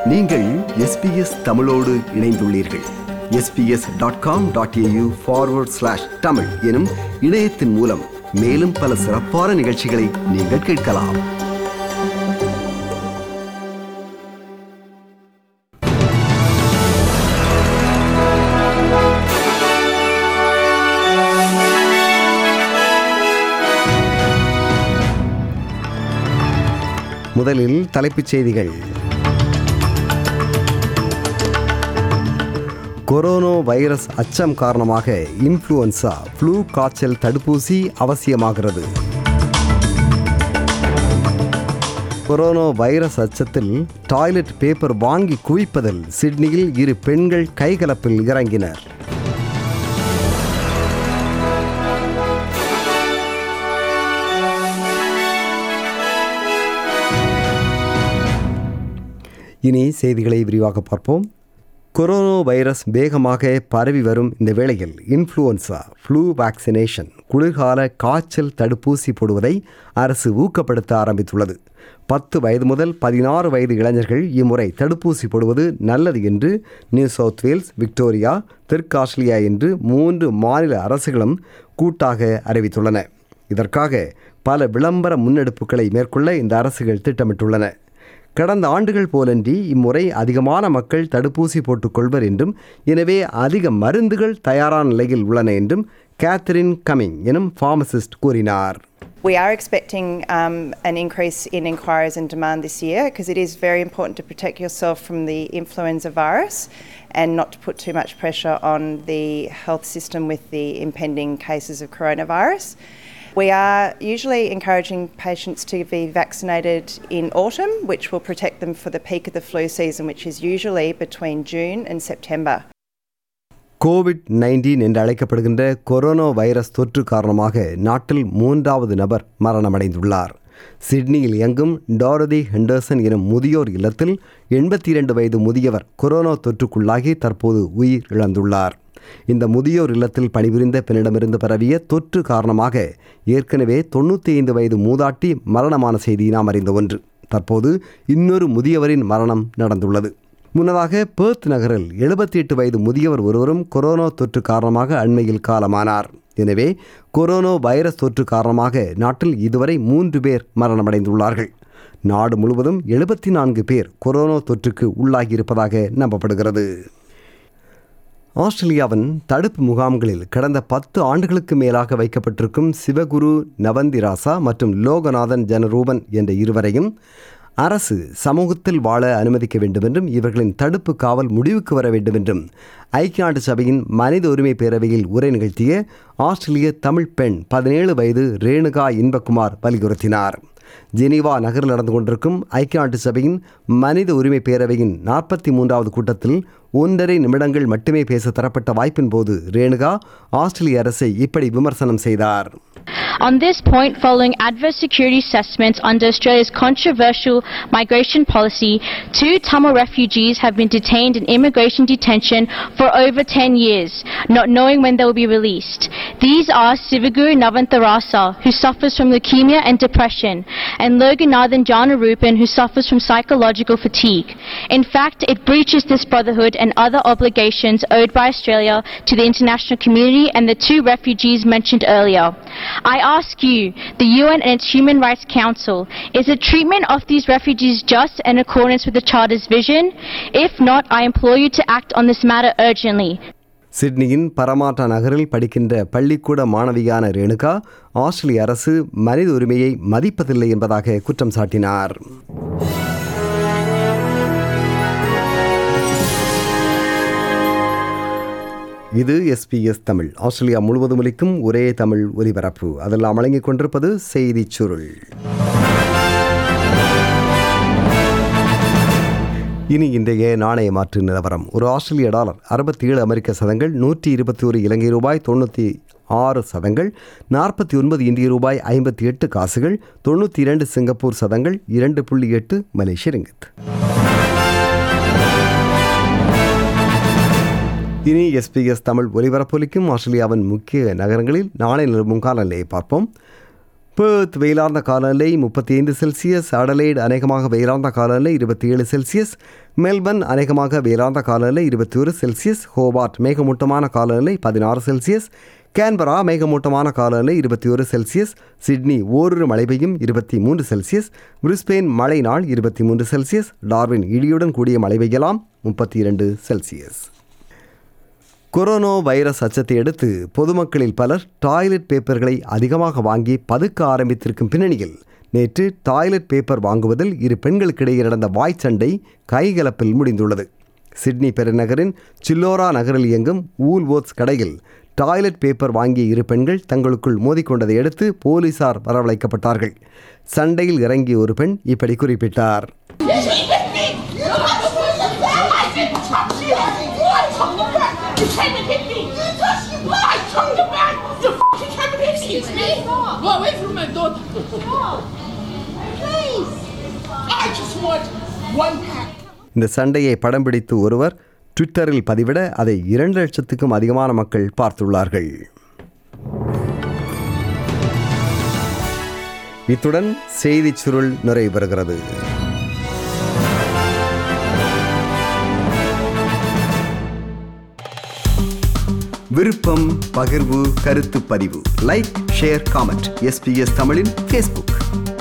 நீங்கள் எஸ்பிஎஸ் தமிழோடு இணைந்துள்ளீர்கள் SBS dot com dot AU forward slash Tamil எனும் இணையத்தின் மூலம் மேலும் பல சிறப்பான நிகழ்ச்சிகளை நீங்கள் கேட்கலாம் முதலில் தலைப்புச் செய்திகள் கொரோனா வைரஸ் அச்சம் காரணமாக இன்ஃப்ளூயன்சா ஃப்ளூ காய்ச்சல் தடுப்பூசி அவசியமாகிறது கொரோனா வைரஸ் அச்சத்தில் டாய்லெட் பேப்பர் வாங்கி குவிப்பதில் சிட்னியில் இரு பெண்கள் கைகலப்பில் இறங்கினர் இனி செய்திகளை விரிவாக பார்ப்போம் கொரோனா வைரஸ் வேகமாக பரவி வரும் இந்த வேளையில் இன்ஃப்ளூயன்சா ஃப்ளூ வேக்சினேஷன் குளிர்கால காய்ச்சல் தடுப்பூசி போடுவதை அரசு ஊக்கப்படுத்த ஆரம்பித்துள்ளது பத்து வயது முதல் பதினாறு வயது இளைஞர்கள் இம்முறை தடுப்பூசி போடுவது நல்லது என்று நியூ சவுத் வேல்ஸ் விக்டோரியா தெற்கு ஆஸ்திரேலியா என்று மூன்று மாநில அரசுகளும் கூட்டாக அறிவித்துள்ளன இதற்காக பல விளம்பர முன்னெடுப்புகளை மேற்கொள்ள இந்த அரசுகள் திட்டமிட்டுள்ளன கடந்த ஆண்டுகள் போலன்றி இம்முறை அதிகமான மக்கள் தடுப்பூசி போட்டுக்கொள்வர் என்றும் எனவே அதிக மருந்துகள் தயாரான நிலையில் உள்ளன என்றும் கேத்தரின் கமிங் எனும் ஃபார்மசிஸ்ட் கூறினார் We are expecting um, an increase in inquiries and demand this year because it is very important to protect yourself from the influenza virus and not to put too much pressure on the health system with the impending cases of coronavirus. We are usually encouraging patients to be vaccinated in autumn, which will protect them for the peak of the flu season, which is usually between June and September. Covid nineteen என்று அழைக்கப்படுகின்ற corona virus தொற்று காரணமாக நாட்டில் மூன்றாவது நபர் மரணமடைந்துள்ளார் சிட்னியில் இயங்கும் டாரதி Henderson எனும் முதியோர் இல்லத்தில் எண்பத்தி இரண்டு வயது முதியவர் கொரோனா தொற்றுக்குள்ளாகி தற்போது உயிர் இழந்துள்ளார் இந்த முதியோர் இல்லத்தில் பணிபுரிந்த பெண்ணிடமிருந்து பரவிய தொற்று காரணமாக ஏற்கனவே தொண்ணூற்றி ஐந்து வயது மூதாட்டி மரணமான செய்தி நாம் அறிந்த ஒன்று தற்போது இன்னொரு முதியவரின் மரணம் நடந்துள்ளது முன்னதாக பேர்த் நகரில் எழுபத்தி எட்டு வயது முதியவர் ஒருவரும் கொரோனா தொற்று காரணமாக அண்மையில் காலமானார் எனவே கொரோனா வைரஸ் தொற்று காரணமாக நாட்டில் இதுவரை மூன்று பேர் மரணமடைந்துள்ளார்கள் நாடு முழுவதும் எழுபத்தி நான்கு பேர் கொரோனா தொற்றுக்கு உள்ளாகியிருப்பதாக நம்பப்படுகிறது ஆஸ்திரேலியாவின் தடுப்பு முகாம்களில் கடந்த பத்து ஆண்டுகளுக்கு மேலாக வைக்கப்பட்டிருக்கும் சிவகுரு நவந்திராசா மற்றும் லோகநாதன் ஜனரூபன் என்ற இருவரையும் அரசு சமூகத்தில் வாழ அனுமதிக்க வேண்டுமென்றும் இவர்களின் தடுப்பு காவல் முடிவுக்கு வர வேண்டுமென்றும் ஐக்கிய நாடு சபையின் மனித உரிமை பேரவையில் உரை நிகழ்த்திய ஆஸ்திரேலிய தமிழ் பெண் பதினேழு வயது ரேணுகா இன்பகுமார் வலியுறுத்தினார் ஜெனீவா நகரில் நடந்து கொண்டிருக்கும் ஐக்கிய நாட்டு சபையின் மனித உரிமை பேரவையின் நாற்பத்தி மூன்றாவது கூட்டத்தில் ஒன்றரை நிமிடங்கள் மட்டுமே பேச தரப்பட்ட வாய்ப்பின் போது ரேணுகா ஆஸ்திரேலிய அரசை இப்படி விமர்சனம் செய்தார் On this point, following adverse security assessments under Australia's controversial migration policy, two Tamil refugees have been detained in immigration detention for over 10 years, not knowing when they will be released. These are Sivaguru Navantharasa, who suffers from leukemia and depression, and Loganathan Janarupan, who suffers from psychological fatigue. In fact, it breaches this brotherhood and other obligations owed by Australia to the international community and the two refugees mentioned earlier. I ask you, the UN and its Human Rights Council, is the treatment of these refugees just in accordance with the Charter's vision? If not, I implore you to act on this matter urgently. சிட்னியின் பரமாட்டா நகரில் படிக்கின்ற பள்ளிக்கூட மாணவியான ரேணுகா ஆஸ்திரேலிய அரசு மனித உரிமையை மதிப்பதில்லை என்பதாக குற்றம் சாட்டினார் இது எஸ்பிஎஸ் தமிழ் ஆஸ்திரேலியா முழுவதும் ஒலிக்கும் ஒரே தமிழ் ஒலிபரப்பு அதெல்லாம் வழங்கிக் கொண்டிருப்பது செய்திச் சுருள் இனி இன்றைய நாணய மாற்று நிலவரம் ஒரு ஆஸ்திரேலிய டாலர் அறுபத்தி ஏழு அமெரிக்க சதங்கள் நூற்றி இருபத்தி ஒரு இலங்கை ரூபாய் தொண்ணூற்றி ஆறு சதங்கள் நாற்பத்தி ஒன்பது இந்திய ரூபாய் ஐம்பத்தி எட்டு காசுகள் தொண்ணூற்றி இரண்டு சிங்கப்பூர் சதங்கள் இரண்டு புள்ளி எட்டு மலேசிய ரிங்கித் இனி எஸ்பிஎஸ் தமிழ் ஒலிபரப்பொலிக்கும் ஆஸ்திரேலியாவின் முக்கிய நகரங்களில் நாளை நிலவும் காலநிலையை பார்ப்போம் பேர்த் வெயிலார்ந்த காலநிலை முப்பத்தி ஐந்து செல்சியஸ் அடலைடு அநேகமாக வெயிலார்ந்த காலநிலை இருபத்தி ஏழு செல்சியஸ் மெல்பர்ன் அநேகமாக வெயிலார்ந்த காலநிலை இருபத்தி ஒரு செல்சியஸ் ஹோபார்ட் மேகமூட்டமான காலநிலை பதினாறு செல்சியஸ் கேன்பரா மேகமூட்டமான காலநிலை இருபத்தி ஒரு செல்சியஸ் சிட்னி ஓரிரு மழை பெய்யும் இருபத்தி மூன்று செல்சியஸ் பிரிஸ்பெயின் மழை நாள் இருபத்தி மூன்று செல்சியஸ் டார்வின் இடியுடன் கூடிய மழை பெய்யலாம் முப்பத்தி இரண்டு செல்சியஸ் கொரோனா வைரஸ் அச்சத்தை அடுத்து பொதுமக்களில் பலர் டாய்லெட் பேப்பர்களை அதிகமாக வாங்கி பதுக்க ஆரம்பித்திருக்கும் பின்னணியில் நேற்று டாய்லெட் பேப்பர் வாங்குவதில் இரு பெண்களுக்கிடையே நடந்த வாய்ச்சண்டை கைகலப்பில் முடிந்துள்ளது சிட்னி பெருநகரின் சில்லோரா நகரில் இயங்கும் ஊல்வோர்ட்ஸ் கடையில் டாய்லெட் பேப்பர் வாங்கிய இரு பெண்கள் தங்களுக்குள் மோதிக்கொண்டதை அடுத்து போலீசார் வரவழைக்கப்பட்டார்கள் சண்டையில் இறங்கிய ஒரு பெண் இப்படி குறிப்பிட்டார் You came and hit me! You touched your butt! I took you back! You f***ing came and hit me! Excuse me? Go away from my daughter! Please! I just want one pack. இந்த சண்டையை படம் பிடித்து ஒருவர் ட்விட்டரில் பதிவிட அதை இரண்டு லட்சத்துக்கும் அதிகமான மக்கள் பார்த்துள்ளார்கள் இத்துடன் செய்திச் சுருள் நிறைவு பெறுகிறது விருப்பம் பகிர்வு கருத்து பதிவு லைக் ஷேர் காமெண்ட் எஸ்பிஎஸ் தமிழின் ஃபேஸ்புக்